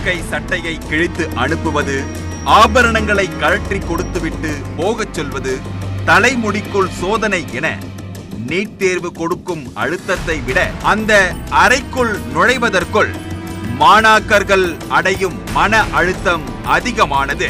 உள்ளங்கை சட்டையை கிழித்து அனுப்புவது ஆபரணங்களை கழற்றி கொடுத்துவிட்டு போகச் சொல்வது தலைமுடிக்குள் சோதனை என நீட் தேர்வு கொடுக்கும் அழுத்தத்தை விட அந்த அறைக்குள் நுழைவதற்குள் மாணாக்கர்கள் அடையும் மன அழுத்தம் அதிகமானது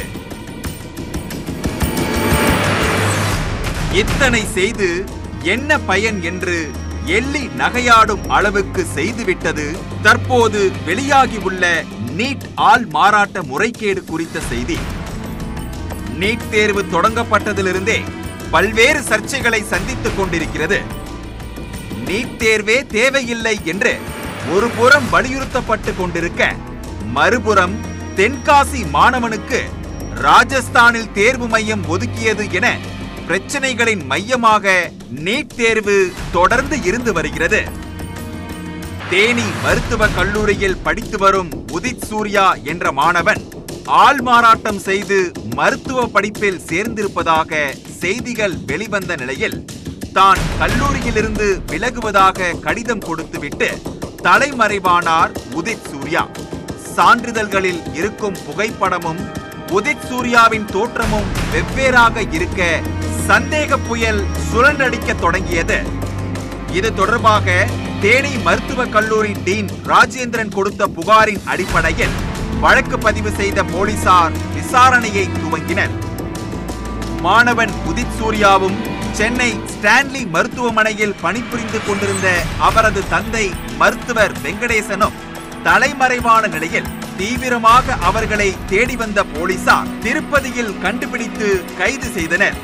இத்தனை செய்து என்ன பயன் என்று எள்ளி நகையாடும் அளவுக்கு செய்துவிட்டது தற்போது வெளியாகியுள்ள நீட் ஆள் மாறாட்ட முறைகேடு குறித்த செய்தி நீட் தேர்வு தொடங்கப்பட்டதிலிருந்தே பல்வேறு சர்ச்சைகளை சந்தித்துக் கொண்டிருக்கிறது நீட் தேர்வே தேவையில்லை என்று ஒரு புறம் வலியுறுத்தப்பட்டு கொண்டிருக்க மறுபுறம் தென்காசி மாணவனுக்கு ராஜஸ்தானில் தேர்வு மையம் ஒதுக்கியது என பிரச்சனைகளின் மையமாக நீட் தேர்வு தொடர்ந்து இருந்து வருகிறது தேனி மருத்துவக் கல்லூரியில் படித்து வரும் உதித் சூர்யா என்ற மாணவன் ஆள் மாறாட்டம் செய்து மருத்துவ படிப்பில் சேர்ந்திருப்பதாக செய்திகள் வெளிவந்த நிலையில் தான் கல்லூரியிலிருந்து விலகுவதாக கடிதம் கொடுத்துவிட்டு தலைமறைவானார் உதித் சூர்யா சான்றிதழ்களில் இருக்கும் புகைப்படமும் உதித் சூர்யாவின் தோற்றமும் வெவ்வேறாக இருக்க சந்தேக புயல் சுழன்றடிக்க தொடங்கியது இது தொடர்பாக தேனி மருத்துவக் கல்லூரி டீன் ராஜேந்திரன் கொடுத்த புகாரின் அடிப்படையில் வழக்கு பதிவு செய்த போலீசார் விசாரணையை துவங்கினர் மாணவன் உதித் சூர்யாவும் சென்னை ஸ்டான்லி மருத்துவமனையில் பணிபுரிந்து கொண்டிருந்த அவரது தந்தை மருத்துவர் வெங்கடேசனும் தலைமறைவான நிலையில் தீவிரமாக அவர்களை தேடி வந்த போலீசார் திருப்பதியில் கண்டுபிடித்து கைது செய்தனர்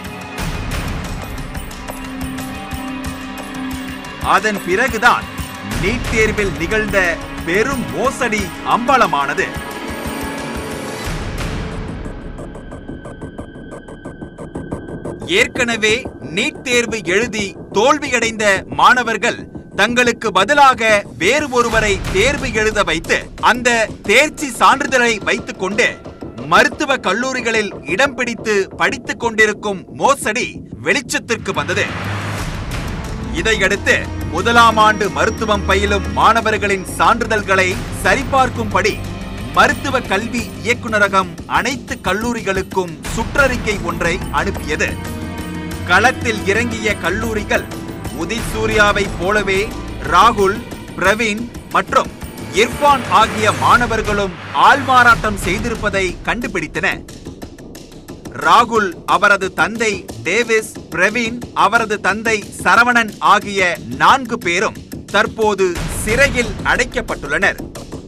அதன் பிறகுதான் நீட் தேர்வில் நிகழ்ந்த பெரும் மோசடி அம்பலமானது ஏற்கனவே நீட் தேர்வு எழுதி தோல்வியடைந்த மாணவர்கள் தங்களுக்கு பதிலாக வேறு ஒருவரை தேர்வு எழுத வைத்து அந்த தேர்ச்சி சான்றிதழை வைத்துக் கொண்டு மருத்துவ கல்லூரிகளில் இடம் பிடித்து படித்துக் கொண்டிருக்கும் மோசடி வெளிச்சத்திற்கு வந்தது இதையடுத்து முதலாம் ஆண்டு மருத்துவம் பயிலும் மாணவர்களின் சான்றிதழ்களை சரிபார்க்கும்படி மருத்துவ கல்வி இயக்குநரகம் அனைத்து கல்லூரிகளுக்கும் சுற்றறிக்கை ஒன்றை அனுப்பியது களத்தில் இறங்கிய கல்லூரிகள் உதித் சூர்யாவை போலவே ராகுல் பிரவீன் மற்றும் இர்ஃபான் ஆகிய மாணவர்களும் ஆள்மாறாட்டம் செய்திருப்பதை கண்டுபிடித்தன ராகுல் அவரது தந்தை டேவிஸ் பிரவீன் அவரது தந்தை சரவணன் ஆகிய நான்கு பேரும் தற்போது சிறையில் அடைக்கப்பட்டுள்ளனர்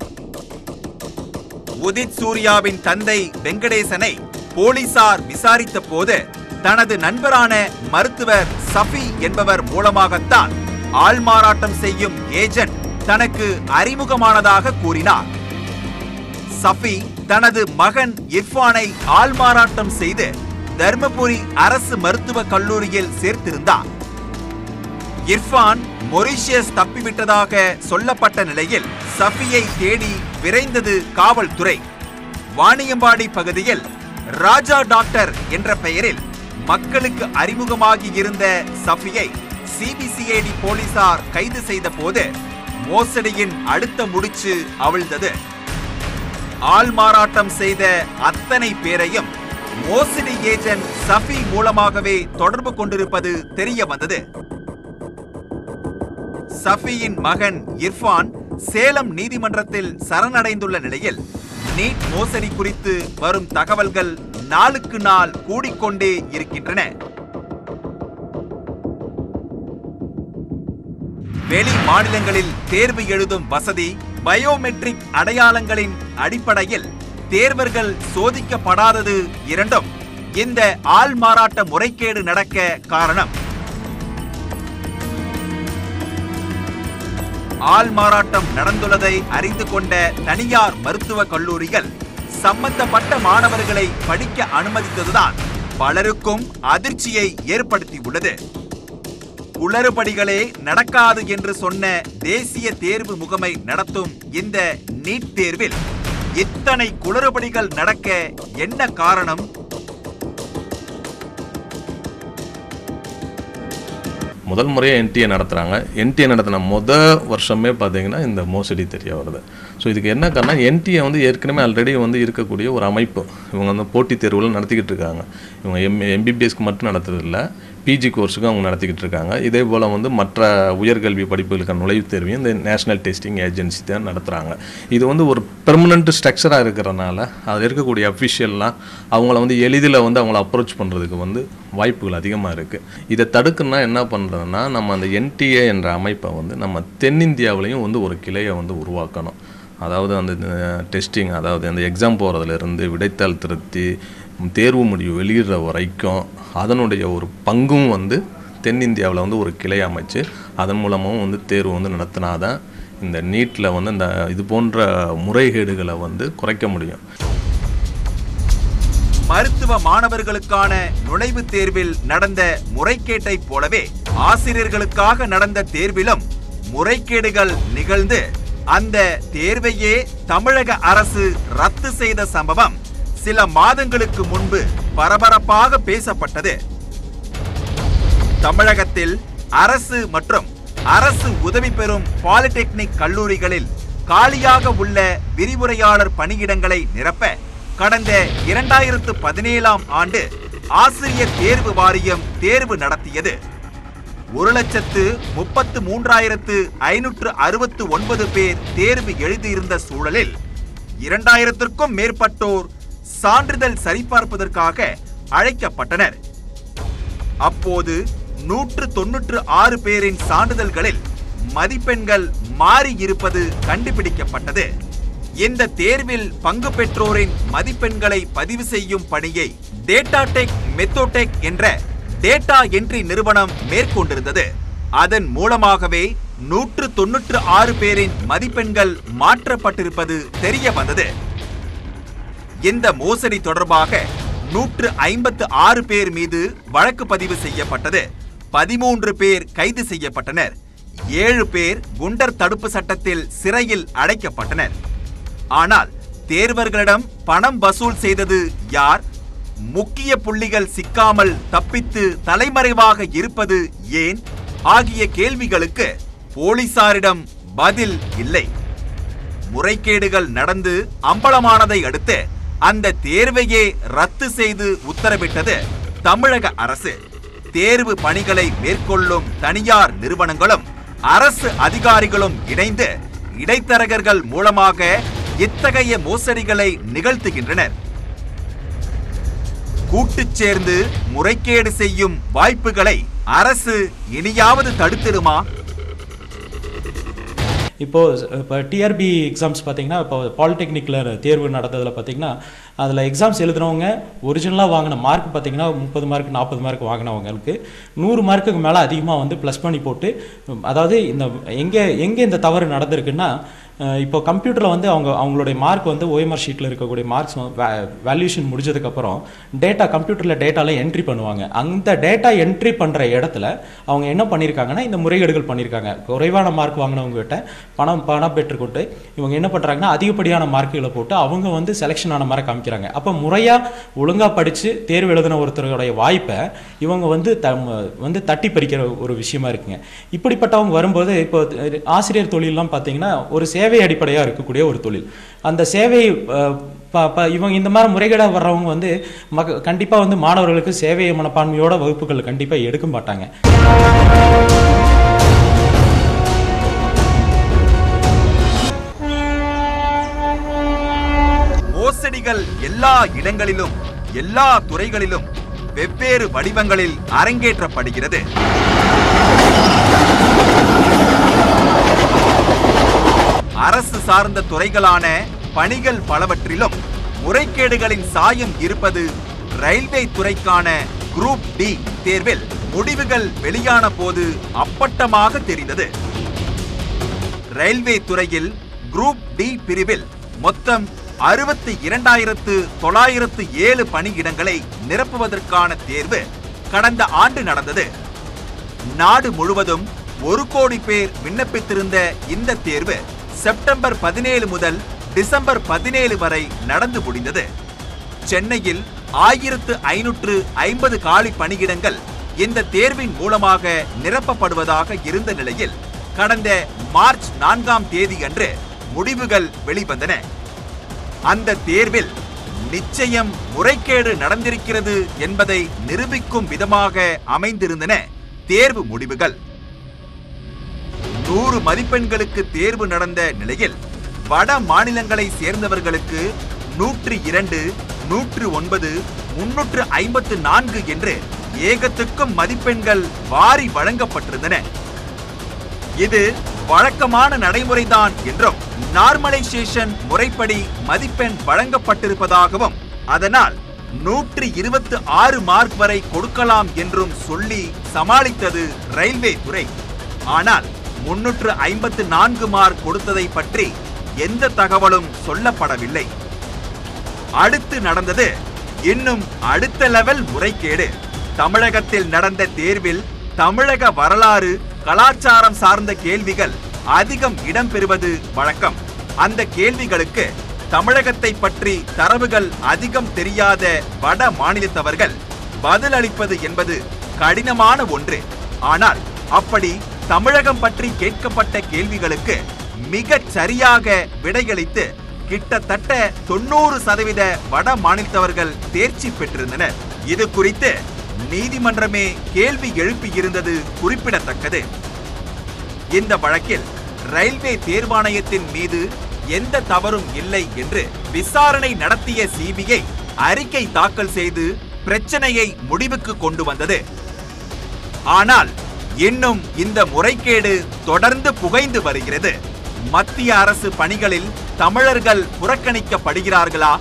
உதித் சூர்யாவின் தந்தை வெங்கடேசனை போலீசார் விசாரித்த போது தனது நண்பரான மருத்துவர் சஃபி என்பவர் மூலமாகத்தான் ஆள்மாறாட்டம் செய்யும் ஏஜென்ட் தனக்கு அறிமுகமானதாக கூறினார் சஃபி தனது மகன் இர்ஃபானை ஆள்மாறாட்டம் செய்து தர்மபுரி அரசு மருத்துவக் கல்லூரியில் சேர்த்திருந்தார் இர்ஃபான் மொரிஷியஸ் தப்பிவிட்டதாக சொல்லப்பட்ட நிலையில் சஃபியை தேடி விரைந்தது காவல்துறை வாணியம்பாடி பகுதியில் ராஜா டாக்டர் என்ற பெயரில் மக்களுக்கு அறிமுகமாகி இருந்த சஃபியை சிபிசிஐடி போலீசார் கைது செய்த போது மோசடியின் அடுத்த முடிச்சு அவிழ்ந்தது ஆள்மாறாட்டம் செய்த அத்தனை பேரையும் மோசடி ஏஜென்ட் சஃபி மூலமாகவே தொடர்பு கொண்டிருப்பது தெரிய வந்தது சஃபியின் மகன் இர்ஃபான் சேலம் நீதிமன்றத்தில் சரணடைந்துள்ள நிலையில் நீட் மோசடி குறித்து வரும் தகவல்கள் நாளுக்கு நாள் கூடிக்கொண்டே இருக்கின்றன வெளி மாநிலங்களில் தேர்வு எழுதும் வசதி பயோமெட்ரிக் அடையாளங்களின் அடிப்படையில் தேர்வர்கள் சோதிக்கப்படாதது இரண்டும் இந்த ஆள்மாறாட்ட முறைகேடு நடக்க காரணம் ஆள்மாறாட்டம் நடந்துள்ளதை அறிந்து கொண்ட தனியார் மருத்துவக் கல்லூரிகள் சம்பந்தப்பட்ட மாணவர்களை படிக்க அனுமதித்ததுதான் பலருக்கும் அதிர்ச்சியை ஏற்படுத்தியுள்ளது குளறுபடிகளே நடக்காது என்று சொன்ன தேசிய தேர்வு முகமை நடத்தும் இந்த நீட் தேர்வில் இத்தனை குளறுபடிகள் நடக்க என்ன காரணம் முதல் முறையாக என்டிஏ நடத்துகிறாங்க என்டிஏ நடத்தின முத வருஷமே பார்த்தீங்கன்னா இந்த மோசடி தெரிய வருது ஸோ இதுக்கு என்ன காரணம் என்டிஏ வந்து ஏற்கனவே ஆல்ரெடி வந்து இருக்கக்கூடிய ஒரு அமைப்பு இவங்க வந்து போட்டித் தேர்வுகள் நடத்திக்கிட்டு இருக்காங்க இவங்க எம் எம்பிபிஎஸ்க்கு மட்டும் நடத்துறதில்ல பிஜி கோர்ஸுக்கும் அவங்க நடத்திக்கிட்டு இருக்காங்க இதே போல் வந்து மற்ற உயர்கல்வி படிப்புகளுக்கான நுழைவுத் தேர்வையும் இந்த நேஷனல் டெஸ்டிங் ஏஜென்சி தான் நடத்துகிறாங்க இது வந்து ஒரு பெர்மனண்ட் ஸ்ட்ரக்சராக இருக்கிறனால அதில் இருக்கக்கூடிய அஃபிஷியல்லாம் அவங்கள வந்து எளிதில் வந்து அவங்கள அப்ரோச் பண்ணுறதுக்கு வந்து வாய்ப்புகள் அதிகமாக இருக்குது இதை தடுக்கணும்னா என்ன பண்ணுறதுன்னா நம்ம அந்த என்டிஏ என்ற அமைப்பை வந்து நம்ம தென்னிந்தியாவிலையும் வந்து ஒரு கிளையை வந்து உருவாக்கணும் அதாவது அந்த டெஸ்டிங் அதாவது அந்த எக்ஸாம் போகிறதுலேருந்து விடைத்தாள் திருத்தி தேர்வு முடிவு வெளியிடுற வரைக்கும் அதனுடைய ஒரு பங்கும் வந்து தென்னிந்தியாவில் வந்து ஒரு கிளை அமைச்சு அதன் மூலமும் வந்து தேர்வு வந்து நடத்தினாதான் இந்த நீட்டில் வந்து இந்த இது போன்ற முறைகேடுகளை வந்து குறைக்க முடியும் மருத்துவ மாணவர்களுக்கான நுழைவுத் தேர்வில் நடந்த முறைகேட்டைப் போலவே ஆசிரியர்களுக்காக நடந்த தேர்விலும் முறைகேடுகள் நிகழ்ந்து அந்த தேர்வையே தமிழக அரசு ரத்து செய்த சம்பவம் சில மாதங்களுக்கு முன்பு பரபரப்பாக பேசப்பட்டது தமிழகத்தில் அரசு மற்றும் அரசு உதவி பெறும் பாலிடெக்னிக் கல்லூரிகளில் காலியாக உள்ள விரிவுரையாளர் பணியிடங்களை நிரப்ப கடந்த இரண்டாயிரத்து பதினேழாம் ஆண்டு ஆசிரியர் தேர்வு வாரியம் தேர்வு நடத்தியது ஒரு லட்சத்து முப்பத்து மூன்றாயிரத்து ஐநூற்று அறுபத்து ஒன்பது பேர் தேர்வு எழுதியிருந்த சூழலில் இரண்டாயிரத்திற்கும் மேற்பட்டோர் சான்றிதழ் சரிபார்ப்பதற்காக அழைக்கப்பட்டனர் அப்போது நூற்று தொன்னூற்று ஆறு பேரின் சான்றிதழ்களில் மதிப்பெண்கள் மாறி இருப்பது கண்டுபிடிக்கப்பட்டது இந்த தேர்வில் பங்கு பெற்றோரின் மதிப்பெண்களை பதிவு செய்யும் பணியை டேட்டாடெக் மெத்தோடெக் என்ற டேட்டா என்ட்ரி நிறுவனம் மேற்கொண்டிருந்தது அதன் மூலமாகவே நூற்று தொன்னூற்று ஆறு பேரின் மதிப்பெண்கள் மாற்றப்பட்டிருப்பது தெரிய வந்தது இந்த மோசடி தொடர்பாக நூற்று ஐம்பத்து ஆறு பேர் மீது வழக்கு பதிவு செய்யப்பட்டது பதிமூன்று பேர் கைது செய்யப்பட்டனர் ஏழு பேர் குண்டர் தடுப்பு சட்டத்தில் சிறையில் அடைக்கப்பட்டனர் ஆனால் தேர்வர்களிடம் பணம் வசூல் செய்தது யார் முக்கிய புள்ளிகள் சிக்காமல் தப்பித்து தலைமறைவாக இருப்பது ஏன் ஆகிய கேள்விகளுக்கு போலீசாரிடம் பதில் இல்லை முறைகேடுகள் நடந்து அம்பலமானதை அடுத்து அந்த தேர்வையே ரத்து செய்து உத்தரவிட்டது தமிழக அரசு தேர்வு பணிகளை மேற்கொள்ளும் தனியார் நிறுவனங்களும் அரசு அதிகாரிகளும் இணைந்து இடைத்தரகர்கள் மூலமாக இத்தகைய மோசடிகளை நிகழ்த்துகின்றனர் கூட்டுச் சேர்ந்து முறைகேடு செய்யும் வாய்ப்புகளை அரசு இனியாவது தடுத்திடுமா இப்போது இப்போ டிஆர்பி எக்ஸாம்ஸ் பார்த்தீங்கன்னா இப்போ பாலிடெக்னிக்கில் தேர்வு நடந்ததில் பார்த்தீங்கன்னா அதில் எக்ஸாம்ஸ் எழுதுனவங்க ஒரிஜினலாக வாங்கின மார்க் பார்த்தீங்கன்னா முப்பது மார்க் நாற்பது மார்க் வாங்கினவங்களுக்கு நூறு மார்க்குக்கு மேலே அதிகமாக வந்து ப்ளஸ் பண்ணி போட்டு உம், அதாவது இந்த எங்கே எங்கே இந்த தவறு நடந்திருக்குன்னா அஹ், இப்போ கம்ப்யூட்டரில் வந்து அவங்க அவங்களுடைய மார்க் வந்து ஓஎம்ஆர் ஷீட்டில் இருக்கக்கூடிய மார்க்ஸ் வேல்யூஷன் முடிஞ்சதுக்கப்புறம் டேட்டா கம்ப்யூட்டரில் டேட்டாவில் என்ட்ரி பண்ணுவாங்க அந்த டேட்டா என்ட்ரி பண்ணுற இடத்துல அவங்க என்ன பண்ணியிருக்காங்கன்னா இந்த முறைகேடுகள் பண்ணியிருக்காங்க குறைவான மார்க் வாங்கினவங்க கிட்ட பணம் பணம் பெற்றுக்கொண்டு இவங்க என்ன பண்ணுறாங்கன்னா அதிகப்படியான மார்க்குகளை போட்டு அவங்க வந்து செலெக்ஷன் ஆன மாதிரி காமிக்கிறாங்க அப்போ முறையாக ஒழுங்காக படித்து தேர்வு எழுதின ஒருத்தருடைய வாய்ப்பை இவங்க வந்து த வந்து தட்டி பறிக்கிற ஒரு விஷயமா இருக்குங்க இப்படிப்பட்டவங்க வரும்போது இப்போ ஆசிரியர் தொழிலெலாம் பார்த்தீங்கன்னா ஒரு சேவை அடிப்படையாக இருக்கக்கூடிய ஒரு தொழில் அந்த சேவை அஹ், ப- ப- இவங்க இந்த மாதிரி முறைகேடாக வர்றவங்க வந்து மக கண்டிப்பாக வந்து மாணவர்களுக்கு சேவை மனப்பான்மையோட வகுப்புகள் கண்டிப்பாக எடுக்க மாட்டாங்க மோசடிகள் எல்லா இடங்களிலும் எல்லா துறைகளிலும் வெவ்வேறு வடிவங்களில் அரங்கேற்றப்படுகிறது அரசு சார்ந்த துறைகளான பணிகள் பலவற்றிலும் முறைகேடுகளின் சாயம் இருப்பது ரயில்வே துறைக்கான குரூப் டி தேர்வில் முடிவுகள் வெளியான போது அப்பட்டமாக தெரிந்தது ரயில்வே துறையில் குரூப் டி பிரிவில் மொத்தம் அறுபத்தி இரண்டாயிரத்து தொள்ளாயிரத்து ஏழு பணியிடங்களை நிரப்புவதற்கான தேர்வு கடந்த ஆண்டு நடந்தது நாடு முழுவதும் ஒரு கோடி பேர் விண்ணப்பித்திருந்த இந்த தேர்வு செப்டம்பர் பதினேழு முதல் டிசம்பர் பதினேழு வரை நடந்து முடிந்தது சென்னையில் ஆயிரத்து ஐநூற்று ஐம்பது காலி பணியிடங்கள் இந்த தேர்வின் மூலமாக நிரப்பப்படுவதாக இருந்த நிலையில் கடந்த மார்ச் நான்காம் தேதி அன்று முடிவுகள் வெளிவந்தன அந்த தேர்வில் நிச்சயம் முறைகேடு நடந்திருக்கிறது என்பதை நிரூபிக்கும் விதமாக அமைந்திருந்தன தேர்வு முடிவுகள் நூறு மதிப்பெண்களுக்கு தேர்வு நடந்த நிலையில் வட மாநிலங்களை சேர்ந்தவர்களுக்கு நூற்று இரண்டு நூற்று ஒன்பது முன்னூற்று ஐம்பத்து நான்கு என்று ஏகத்துக்கும் மதிப்பெண்கள் வாரி வழங்கப்பட்டிருந்தன இது வழக்கமான நடைமுறைதான் என்றும் நார்மலைசேஷன் முறைப்படி மதிப்பெண் வழங்கப்பட்டிருப்பதாகவும் அதனால் நூற்று இருபத்து ஆறு மார்க் வரை கொடுக்கலாம் என்றும் சொல்லி சமாளித்தது ரயில்வே துறை ஆனால் முன்னூற்று ஐம்பத்து நான்கு மார்க் கொடுத்ததை பற்றி எந்த தகவலும் சொல்லப்படவில்லை அடுத்து நடந்தது இன்னும் அடுத்த லெவல் முறைகேடு தமிழகத்தில் நடந்த தேர்வில் தமிழக வரலாறு கலாச்சாரம் சார்ந்த கேள்விகள் அதிகம் இடம்பெறுவது வழக்கம் அந்த கேள்விகளுக்கு தமிழகத்தை பற்றி தரவுகள் அதிகம் தெரியாத வட மாநிலத்தவர்கள் பதிலளிப்பது என்பது கடினமான ஒன்று ஆனால் அப்படி தமிழகம் பற்றி கேட்கப்பட்ட கேள்விகளுக்கு மிகச் சரியாக விடையளித்து கிட்டத்தட்ட தொண்ணூறு சதவீத வட மாநிலத்தவர்கள் தேர்ச்சி பெற்றிருந்தனர் இது குறித்து நீதிமன்றமே கேள்வி எழுப்பியிருந்தது குறிப்பிடத்தக்கது இந்த வழக்கில் ரயில்வே தேர்வாணையத்தின் மீது எந்த தவறும் இல்லை என்று விசாரணை நடத்திய சிபிஐ அறிக்கை தாக்கல் செய்து பிரச்சனையை முடிவுக்கு கொண்டு வந்தது ஆனால் இன்னும் இந்த முறைகேடு தொடர்ந்து புகைந்து வருகிறது மத்திய அரசு பணிகளில் தமிழர்கள் புறக்கணிக்கப்படுகிறார்களா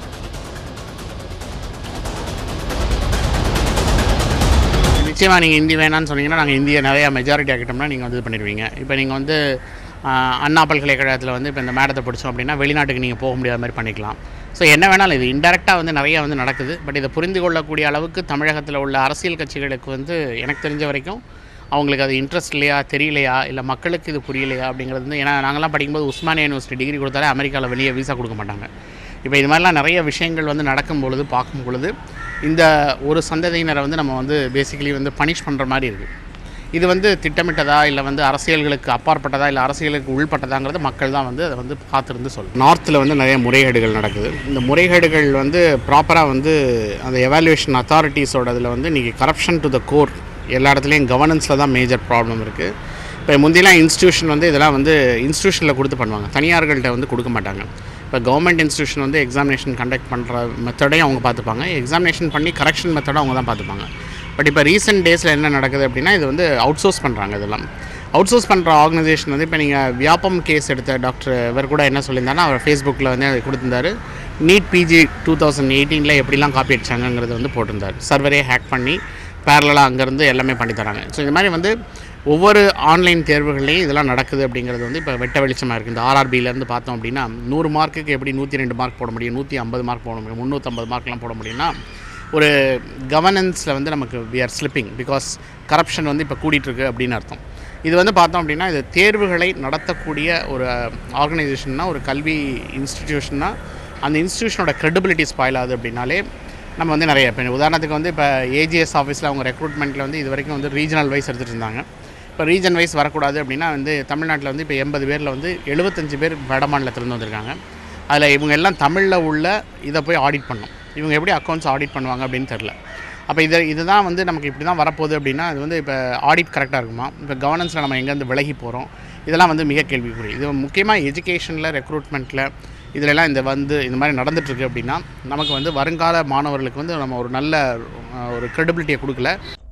நிச்சயமாக நீங்கள் ஹிந்தி வேணான்னு சொன்னீங்கன்னா நாங்கள் இந்தியை நிறையா மெஜாரிட்டி ஆக்கிட்டோம்னா நீங்கள் வந்து இது பண்ணிடுவீங்க இப்போ நீங்கள் வந்து ஆஹ், அண்ணா பல்கலைக்கழகத்தில் வந்து இப்போ இந்த மேடத்தை படித்தோம் அப்படின்னா வெளிநாட்டுக்கு நீங்கள் போக முடியாத மாதிரி பண்ணிக்கலாம் ஸோ என்ன வேணாலும் இது இன்டெரக்டாக வந்து நிறையா வந்து நடக்குது பட் இதை புரிந்து கொள்ளக்கூடிய அளவுக்கு தமிழகத்தில் உள்ள அரசியல் கட்சிகளுக்கு வந்து எனக்கு தெரிஞ்ச வரைக்கும் அவங்களுக்கு அது இன்ட்ரெஸ்ட் இல்லையா தெரியலையா இல்லை மக்களுக்கு இது புரியலையா அப்படிங்கிறது வந்து ஏன்னா நாங்கள்லாம் படிக்கும்போது உஸ்மானியா யூனிவர்சிட்டி டிகிரி கொடுத்தாலே அமெரிக்காவில் வெளியே வீசா கொடுக்க மாட்டாங்க இப்போ இது மாதிரிலாம் நிறைய விஷயங்கள் வந்து நடக்கும் பொழுது பார்க்கும் பொழுது இந்த ஒரு சந்ததியினரை வந்து நம்ம வந்து பேசிக்கலி வந்து பனிஷ் பண்ணுற மாதிரி இருக்குது இது வந்து திட்டமிட்டதா இல்லை வந்து அரசியல்களுக்கு அப்பாற்பட்டதா இல்லை அரசியலுக்கு உள்பட்டதாங்கிறது மக்கள் தான் வந்து அதை வந்து பார்த்துருந்து சொல்லணும் நார்த்தில் வந்து நிறைய முறைகேடுகள் நடக்குது இந்த முறைகேடுகள் வந்து ப்ராப்பராக வந்து அந்த எவாலுவேஷன் அத்தாரிட்டிஸோட இதில் வந்து இன்றைக்கி கரப்ஷன் டு த கோர் எல்லா இடத்துலையும் கவர்னன்ஸில் தான் மேஜர் ப்ராப்ளம் இருக்குது இப்போ முந்திலாம் இன்ஸ்டியூஷன் வந்து இதெல்லாம் வந்து இன்ஸ்டியூஷனில் கொடுத்து பண்ணுவாங்க தனியார்கள்ட்ட வந்து கொடுக்க மாட்டாங்க இப்போ கவர்மெண்ட் இன்ஸ்டியூஷன் வந்து எக்ஸாமினேஷன் கண்டக்ட் பண்ணுற மெத்தடையும் அவங்க பார்த்துப்பாங்க எக்ஸாமினேஷன் பண்ணி கரெக்ஷன் மெத்தடும் அவங்க தான் பார்த்துப்பாங்க பட் இப்போ ரீசெண்ட் டேஸில் என்ன நடக்குது அப்படின்னா இது வந்து அவுட் சோர்ஸ் பண்ணுறாங்க இதெல்லாம் அவுட் சோர்ஸ் பண்ணுற ஆர்கனைசேஷன் வந்து இப்போ நீங்கள் வியாபம் கேஸ் எடுத்த டாக்டர் இவர் கூட என்ன சொல்லியிருந்தாருன்னா அவர் ஃபேஸ்புக்கில் வந்து அது கொடுத்திருந்தாரு நீட் பிஜி டூ தௌசண்ட் எயிட்டீனில் எப்படிலாம் காப்பி அடிச்சாங்கங்கிறது வந்து போட்டிருந்தார் சர்வரே ஹேக் பண்ணி பேரலாக அங்கேருந்து எல்லாமே பண்ணி தராங்க ஸோ இந்த மாதிரி வந்து ஒவ்வொரு ஆன்லைன் தேர்வுகள்லையும் இதெல்லாம் நடக்குது அப்படிங்கிறது வந்து இப்போ வெட்ட வெளிச்சமாக இருக்குது இந்த ஆர்ஆர்பியிலேருந்து பார்த்தோம் அப்படின்னா நூறு மார்க்குக்கு எப்படி நூற்றி ரெண்டு மார்க் போட முடியும் நூற்றி ஐம்பது மார்க் போட முடியும் முந்நூற்றம்பது மார்க்லாம் போட முடியும்னா ஒரு கவர்னன்ஸில் வந்து நமக்கு we are slipping because corruption வந்து இப்போ கூடிட்டுருக்கு அப்படின்னு அர்த்தம் இது வந்து பார்த்தோம் அப்படின்னா இது தேர்வுகளை நடத்தக்கூடிய ஒரு ஆர்கனைசேஷன்னா ஒரு கல்வி இன்ஸ்டிடியூஷன்னா அந்த இன்ஸ்டிடியூஷனோட credibility ஸ்பாயில் ஆகுது அப்படின்னாலே நம்ம வந்து நிறைய இப்போ உதாரணத்துக்கு வந்து இப்போ ஏஜிஎஸ் ஆஃபீஸில் அவங்க ரெக்ரூட்மெண்ட்டில் வந்து இது வரைக்கும் வந்து ரீஜனல் வைஸ் எடுத்துகிட்டு இருந்தாங்க இப்போ ரீஜன் வைஸ் வரக்கூடாது அப்படின்னா வந்து தமிழ்நாட்டில் வந்து இப்போ எண்பது பேரில் வந்து எழுபத்தஞ்சு பேர் வட மாநிலத்திலேருந்து வந்திருக்காங்க அதில் இவங்க எல்லாம் தமிழில் உள்ள இதை போய் ஆடிட் பண்ணணும் இவங்க எப்படி அக்கௌண்ட்ஸ் ஆடிட் பண்ணுவாங்க அப்படின்னு தெரில அப்போ இது இதுதான் வந்து நமக்கு இப்படி தான் வரப்போகுது அப்படின்னா அது வந்து இப்போ ஆடிட் கரெக்டாக இருக்குமா இப்போ கவர்னன்ஸில் நம்ம எங்கேருந்து விலகி போகிறோம் இதெல்லாம் வந்து மிக கேள்விக்குறி இது முக்கியமாக எஜுகேஷனில் ரெக்ரூட்மெண்ட்டில் இதிலெல்லாம் இந்த வந்து இந்த மாதிரி நடந்துட்டுருக்கு அப்படின்னா நமக்கு வந்து வருங்கால மாணவர்களுக்கு வந்து நம்ம ஒரு நல்ல அஹ், ஒரு credibility-ய கொடுக்கல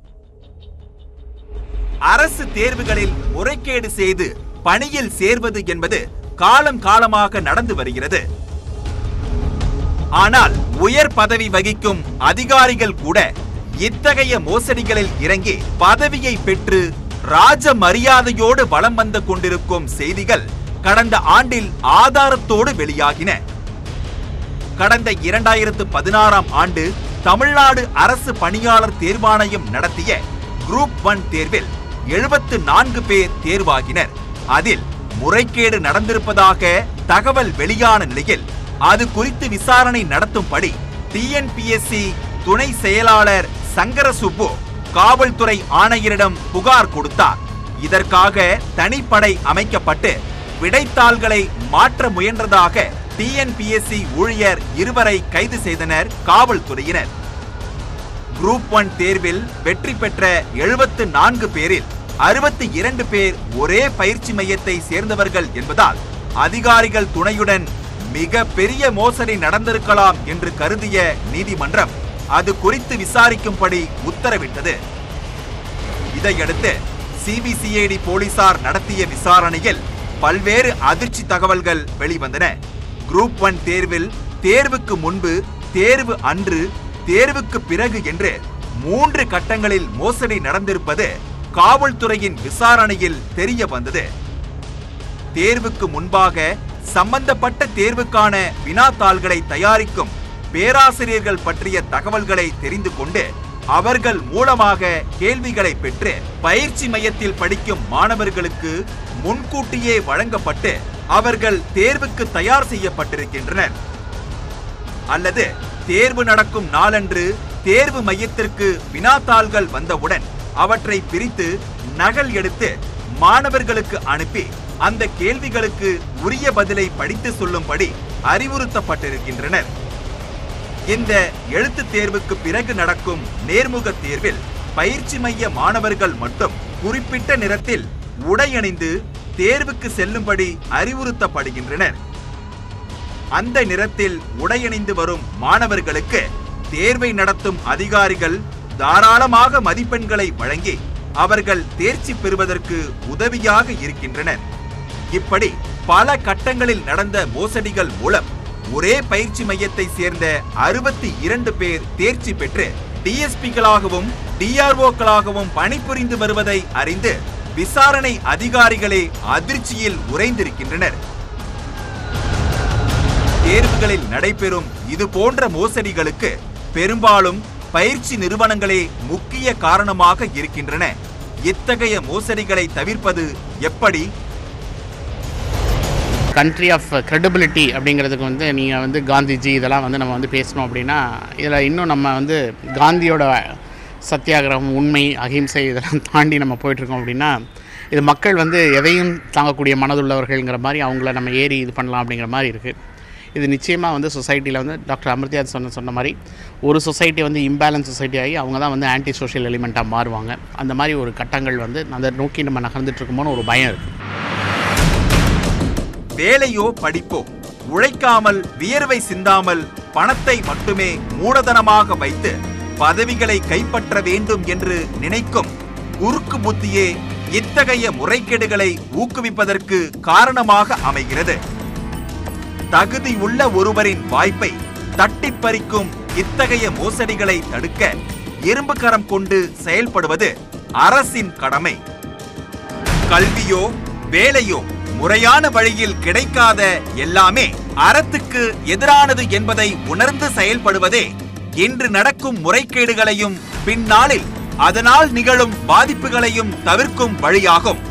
அரசு தேர்வுகளில் முறைகேடு செய்து பணியில் சேர்வது என்பது காலம் காலமாக நடந்து வருகிறது ஆனால் உயர் பதவி வகிக்கும் அதிகாரிகள் கூட இத்தகைய மோசடிகளில் இறங்கி பதவியை பெற்று ராஜ மரியாதையோடு வலம் வந்து கொண்டிருக்கும் செய்திகள் கடந்த ஆண்டில் ஆதாரத்தோடு வெளியாகின கடந்த இரண்டாயிரத்து பதினாறாம் ஆண்டு தமிழ்நாடு அரசு பணியாளர் தேர்வாணையம் நடத்திய குரூப் ஒன் தேர்வில் எழுபத்து நான்கு பேர் தேர்வாகினர் அதில் முறைகேடு நடந்திருப்பதாக தகவல் வெளியான நிலையில் அது குறித்து விசாரணை நடத்தும்படி டிஎன்பிஎஸ்சி துணை செயலாளர் சங்கரசுப்பு காவல்துறை ஆணையரிடம் புகார் கொடுத்தார் இதற்காக தனிப்படை அமைக்கப்பட்டு விடைத்தாள்களை மாற்ற முயன்றதாக டிஎன்பிஎஸ்சி ஊழியர் இருவரை கைது செய்தனர் காவல்துறையினர் குரூப் ஒன் தேர்வில் வெற்றி பெற்ற எழுபத்து நான்கு பேரில் அறுபத்தி இரண்டு பேர் ஒரே பயிற்சி மையத்தை சேர்ந்தவர்கள் என்பதால் அதிகாரிகள் துணையுடன் மிக பெரிய மோசடி நடந்திருக்கலாம் என்று கருதிய நீதிமன்றம் அது குறித்து விசாரிக்கும்படி உத்தரவிட்டது இதையடுத்து சிபிசிஐடி போலீசார் நடத்திய விசாரணையில் பல்வேறு அதிர்ச்சி தகவல்கள் வெளிவந்தன குரூப் ஒன் தேர்வில் தேர்வுக்கு முன்பு தேர்வு அன்று தேர்வுக்கு பிறகு என்று மூன்று கட்டங்களில் மோசடி நடந்திருப்பது காவல்துறையின் விசாரணையில் தெரிய வந்தது தேர்வுக்கு முன்பாக சம்பந்தப்பட்ட தேர்வுக்கான வினாத்தாள்களை தயாரிக்கும் பேராசிரியர்கள் பற்றிய தகவல்களை தெரிந்து கொண்டு அவர்கள் மூலமாக கேள்விகளை பெற்று பயிற்சி மையத்தில் படிக்கும் மாணவர்களுக்கு முன்கூட்டியே வழங்கப்பட்டு அவர்கள் தேர்வுக்கு தயார் செய்யப்பட்டிருக்கின்றனர் அல்லது தேர்வு நடக்கும் நாளன்று தேர்வு மையத்திற்கு வினாத்தாள்கள் வந்தவுடன் அவற்றை பிரித்து நகல் எடுத்து மாணவர்களுக்கு அனுப்பி அந்த கேள்விகளுக்கு உரிய பதிலை படித்து சொல்லும்படி அறிவுறுத்தப்பட்டிருக்கின்றனர் இந்த எழுத்துத் தேர்வுக்கு பிறகு நடக்கும் நேர்முக தேர்வில் பயிற்சி மைய மாணவர்கள் மட்டும் குறிப்பிட்ட நிறத்தில் உடையணிந்து தேர்வுக்கு செல்லும்படி அறிவுறுத்தப்படுகின்றனர் அந்த நிறத்தில் உடையணிந்து வரும் மாணவர்களுக்கு தேர்வை நடத்தும் அதிகாரிகள் தாராளமாக மதிப்பெண்களை வழங்கி அவர்கள் தேர்ச்சி பெறுவதற்கு உதவியாக இருக்கின்றனர் இப்படி பல கட்டங்களில் நடந்த மோசடிகள் மூலம் ஒரே பயிற்சி மையத்தை சேர்ந்த அறுபத்தி இரண்டு பேர் தேர்ச்சி பெற்று டிஎஸ்பிகளாகவும் டிஆர்ஓக்களாகவும் பணிபுரிந்து வருவதை அறிந்து விசாரணை அதிகாரிகளே அதிர்ச்சியில் உறைந்திருக்கின்றனர் தேர்வுகளில் நடைபெறும் இது போன்ற மோசடிகளுக்கு பெரும்பாலும் பயிற்சி நிறுவனங்களே முக்கிய காரணமாக இருக்கின்றன இத்தகைய மோசடிகளை தவிர்ப்பது எப்படி கண்ட்ரி ஆஃப் credibility அப்படிங்கிறதுக்கு வந்து நீங்கள் வந்து காந்திஜி இதெல்லாம் வந்து நம்ம வந்து பேசணும் அப்படின்னா இதில் இன்னும் நம்ம வந்து காந்தியோட சத்தியாகிரகம் உண்மை அகிம்சை இதெல்லாம் தாண்டி நம்ம போயிட்டுருக்கோம் அப்படின்னா இது மக்கள் வந்து எதையும் தாங்கக்கூடிய மனதுள்ளவர்கள்ங்கிற மாதிரி அவங்கள நம்ம ஏறி இது பண்ணலாம் அப்படிங்கிற மாதிரி இருக்குது இது நிச்சயமாக வந்து சொசைட்டியில் வந்து டாக்டர் அமிர்தியா சொன்ன சொன்ன மாதிரி ஒரு சொசைட்டி வந்து இம்பேலன்ஸ் சொசைட்டி ஆகி அவங்க தான் வந்து ஆன்டி சோஷியல் எலிமெண்ட்டாக மாறுவாங்க அந்த மாதிரி ஒரு கட்டங்கள் வந்து அதை நோக்கி நம்ம நகர்ந்துட்டு இருக்குமோன்னு ஒரு பயம் இருக்குது வேலையோ படிப்போ உழைக்காமல் வியர்வை சிந்தாமல் பணத்தை மட்டுமே மூலதனமாக வைத்து பதவிகளை கைப்பற்ற வேண்டும் என்று நினைக்கும் குறுக்கு புத்தியே இத்தகைய முறைகேடுகளை ஊக்குவிப்பதற்கு காரணமாக அமைகிறது தகுதியுள்ள ஒருவரின் வாய்ப்பை தட்டிப் பறிக்கும் இத்தகைய மோசடிகளை தடுக்க இரும்பு கரம் கொண்டு செயல்படுவது அரசின் கடமை கல்வியோ வேலையோ முறையான வழியில் கிடைக்காத எல்லாமே அறத்துக்கு எதிரானது என்பதை உணர்ந்து செயல்படுவதே இன்று நடக்கும் முறைகேடுகளையும் பின்னாளில் அதனால் நிகழும் பாதிப்புகளையும் தவிர்க்கும் வழியாகும்